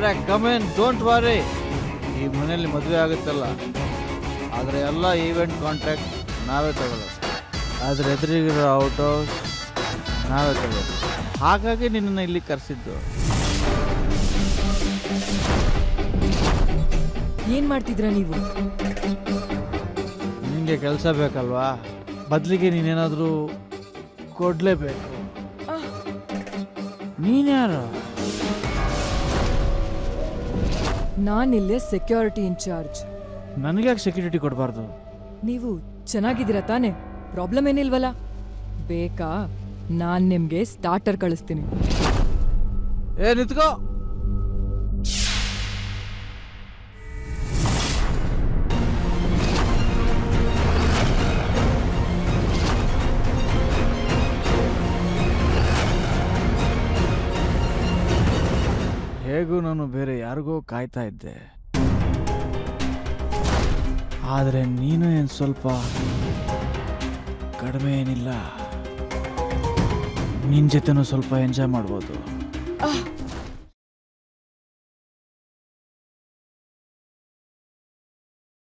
contract common don't ವಾರಿ ಈ ಮನೆಯಲ್ಲಿ ಮದುವೆ ಆಗುತ್ತಲ್ಲ ಆದರೆ ಎಲ್ಲ ಈವೆಂಟ್ ಕಾಂಟ್ರಾಕ್ಟ್ ನಾವೇ ತಗೊಳ್ಳೋದು ಅದ್ರ ಎದುರಿಗಿರೋ ಔಟ್ ಹೌಸ್ ನಾವೇ ತಗೊಳ್ಳೋದು ಹಾಗಾಗಿ ನಿನ್ನನ್ನು ಇಲ್ಲಿ ಕರೆಸಿದ್ದು ಏನ್ ಮಾಡ್ತಿದ್ರ ನೀವು ನಿನಗೆ ಕೆಲಸ ಬೇಕಲ್ವಾ ಬದಲಿಗೆ ನೀನೇನಾದರೂ ಕೊಡಲೇಬೇಕು ನೀನ್ಯಾರು ನಾನಿಲ್ಲೇ ಸೆಕ್ಯೂರಿಟಿ ಇನ್ಚಾರ್ಜ್ ನನಗ್ಯಾಕೆ ಸೆಕ್ಯೂರಿಟಿ ಕೊಡಬಾರ್ದು ನೀವು ಚೆನ್ನಾಗಿದ್ದೀರಾ ತಾನೆ ಪ್ರಾಬ್ಲಮ್ ಏನಿಲ್ವಲ್ಲ ಬೇಕಾ ನಾನ್ ನಿಮ್ಗೆ ಸ್ಟಾರ್ಟರ್ ಕಳಿಸ್ತೀನಿ ಏ ನಿಂತ್ಕೋ ಹೇಗೂ ನಾನು ಬೇರೆ ಯಾರಿಗೋ ಕಾಯ್ತಾ ಇದ್ದೆ ಆದರೆ ನೀನು ಏನು ಸ್ವಲ್ಪ ಕಡಿಮೆ ಏನಿಲ್ಲ ನಿನ್ನ ಜೊತೆನೂ ಸ್ವಲ್ಪ ಎಂಜಾಯ್ ಮಾಡ್ಬೋದು ಆಹ್